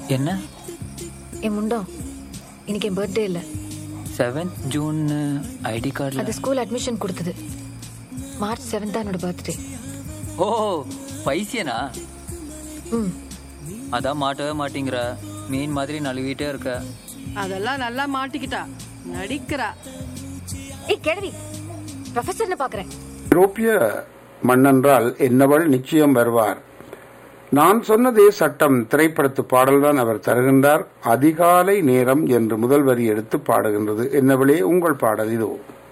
என்ன என் முண்டம் இன்னைக்கு என் பர்த்டே இல்லை செவன்த் ஜூன் ஐடி கார்டில் அது ஸ்கூல் அட்மிஷன் கொடுத்தது மார்ச் செவன்த் தான் என்னோட பர்த்டே ஓ பைசியனா ம் அதான் மாட்டவே மாட்டேங்கிற மீன் மாதிரி நழுவிட்டே இருக்க அதெல்லாம் நல்லா மாட்டிக்கிட்டா நடிக்கிறா ஏய் கேள்வி ப்ரொஃபஸர்னு பார்க்குறேன் ஐரோப்பிய மன்னன்றால் என்னவள் நிச்சயம் வருவார் நான் சொன்னதே சட்டம் திரைப்படத்து பாடல்தான் அவர் தருகின்றார் அதிகாலை நேரம் என்று முதல் வரி எடுத்து பாடுகின்றது என்னவளே உங்கள் பாடல் இதோ